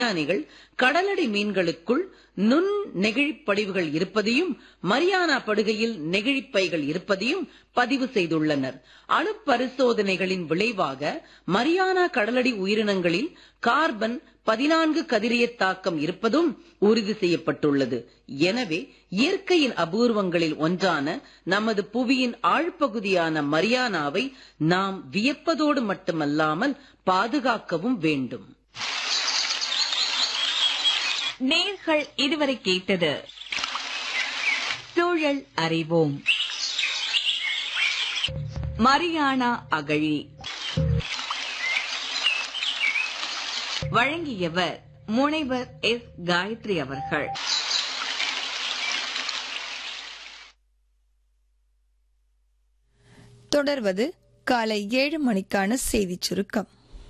விஞ்ஞானிகள் கடலடி மீன்களுக்குள் நுண் நெகிழிப் படிவுகள் இருப்பதையும் மரியானா படுகையில் நெகிழிப்பைகள் இருப்பதையும் பதிவு செய்துள்ளனர் அணு பரிசோதனைகளின் விளைவாக மரியானா கடலடி உயிரினங்களில் கார்பன் பதினான்கு கதிரிய தாக்கம் இருப்பதும் உறுதி செய்யப்பட்டுள்ளது எனவே இயற்கையின் அபூர்வங்களில் ஒன்றான நமது புவியின் ஆழ்பகுதியான மரியானாவை நாம் வியப்பதோடு மட்டுமல்லாமல் பாதுகாக்கவும் வேண்டும் நேர்கள் இதுவரை கேட்டது சூழல் அறிவோம் மரியானா அகழி வழங்கியவர் முனைவர் எஸ் காயத்ரி அவர்கள் தொடர்வது காலை ஏழு மணிக்கான செய்திச் சுருக்கம்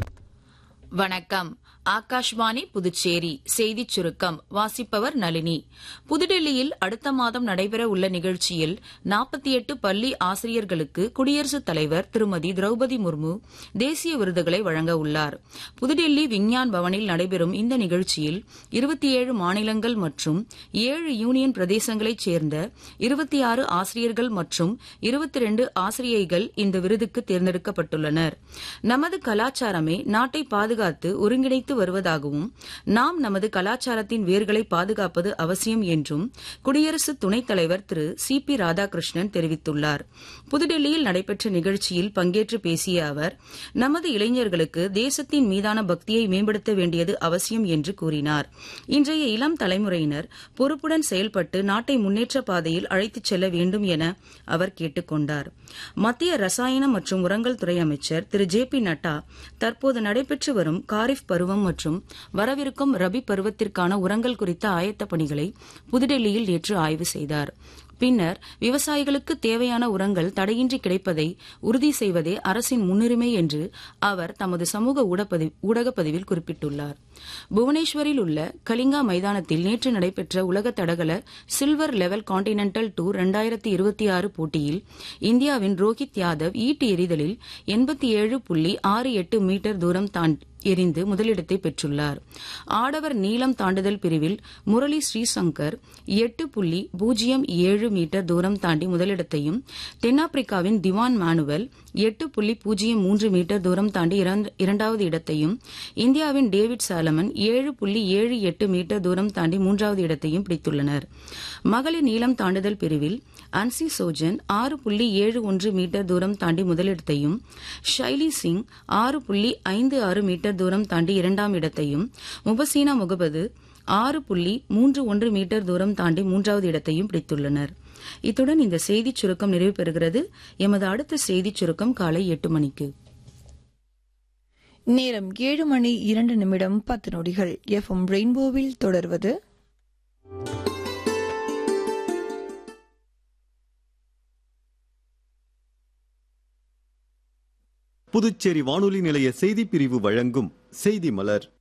வணக்கம் ஆகாஷ்வாணி புதுச்சேரி செய்திச் சுருக்கம் வாசிப்பவர் நளினி புதுடெல்லியில் அடுத்த மாதம் நடைபெற உள்ள நிகழ்ச்சியில் நாற்பத்தி எட்டு பள்ளி ஆசிரியர்களுக்கு குடியரசுத் தலைவர் திருமதி திரௌபதி முர்மு தேசிய விருதுகளை வழங்க உள்ளார் புதுடெல்லி விஞ்ஞான் பவனில் நடைபெறும் இந்த நிகழ்ச்சியில் இருபத்தி ஏழு மாநிலங்கள் மற்றும் ஏழு யூனியன் பிரதேசங்களைச் சேர்ந்த இருபத்தி ஆறு ஆசிரியர்கள் மற்றும் இருபத்தி ரெண்டு ஆசிரியைகள் இந்த விருதுக்கு தேர்ந்தெடுக்கப்பட்டுள்ளனர் நமது கலாச்சாரமே நாட்டை பாதுகாத்து ஒருங்கிணைத்து வருவதாகவும் நாம் நமது கலாச்சாரத்தின் வேர்களை பாதுகாப்பது அவசியம் என்றும் குடியரசு துணைத் தலைவர் திரு சி பி ராதாகிருஷ்ணன் தெரிவித்துள்ளார் புதுடெல்லியில் நடைபெற்ற நிகழ்ச்சியில் பங்கேற்று பேசிய அவர் நமது இளைஞர்களுக்கு தேசத்தின் மீதான பக்தியை மேம்படுத்த வேண்டியது அவசியம் என்று கூறினார் இன்றைய இளம் தலைமுறையினர் பொறுப்புடன் செயல்பட்டு நாட்டை முன்னேற்ற பாதையில் அழைத்துச் செல்ல வேண்டும் என அவர் கேட்டுக் கொண்டார் மத்திய ரசாயன மற்றும் உரங்கள் துறை அமைச்சர் திரு ஜே பி நட்டா தற்போது நடைபெற்று வரும் காரிஃப் பருவம் மற்றும் வரவிருக்கும் ரபி பருவத்திற்கான உரங்கள் குறித்த ஆயத்த பணிகளை புதுடெல்லியில் நேற்று ஆய்வு செய்தார் பின்னர் விவசாயிகளுக்கு தேவையான உரங்கள் தடையின்றி கிடைப்பதை உறுதி செய்வதே அரசின் முன்னுரிமை என்று அவர் தமது சமூக ஊடகப் பதிவில் குறிப்பிட்டுள்ளார் புவனேஸ்வரில் உள்ள கலிங்கா மைதானத்தில் நேற்று நடைபெற்ற உலக தடகள சில்வர் லெவல் கான்டினென்டல் டூர் இரண்டாயிரத்தி இருபத்தி ஆறு போட்டியில் இந்தியாவின் ரோஹித் யாதவ் ஈட்டு எறிதலில் எண்பத்தி ஏழு புள்ளி ஆறு எட்டு மீட்டர் தூரம் எறிந்து முதலிடத்தை பெற்றுள்ளார் ஆடவர் நீளம் தாண்டுதல் பிரிவில் முரளி ஸ்ரீசங்கர் எட்டு புள்ளி பூஜ்ஜியம் ஏழு மீட்டர் தூரம் தாண்டி முதலிடத்தையும் தென்னாப்பிரிக்காவின் திவான் மானுவல் எட்டு புள்ளி பூஜ்ஜியம் மூன்று மீட்டர் தூரம் தாண்டி இரண்டாவது இடத்தையும் இந்தியாவின் டேவிட் சாலமன் ஏழு புள்ளி ஏழு எட்டு மீட்டர் தூரம் தாண்டி மூன்றாவது இடத்தையும் பிடித்துள்ளனர் மகளிர் நீளம் தாண்டுதல் பிரிவில் அன்சி சோஜன் ஆறு புள்ளி ஏழு ஒன்று மீட்டர் தூரம் தாண்டி முதலிடத்தையும் ஷைலி சிங் ஆறு புள்ளி ஐந்து ஆறு மீட்டர் தூரம் தாண்டி இரண்டாம் இடத்தையும் முபசீனா முகமது ஆறு புள்ளி மூன்று ஒன்று மீட்டர் தூரம் தாண்டி மூன்றாவது இடத்தையும் பிடித்துள்ளனர் இத்துடன் இந்த செய்திச் சுருக்கம் நிறைவு பெறுகிறது எமது அடுத்த செய்திச் சுருக்கம் காலை எட்டு மணிக்கு நேரம் ஏழு மணி இரண்டு நிமிடம் பத்து நொடிகள் எஃப்எம் ரெயின்போவில் தொடர்வது புதுச்சேரி வானொலி நிலைய செய்திப் பிரிவு வழங்கும் செய்தி மலர்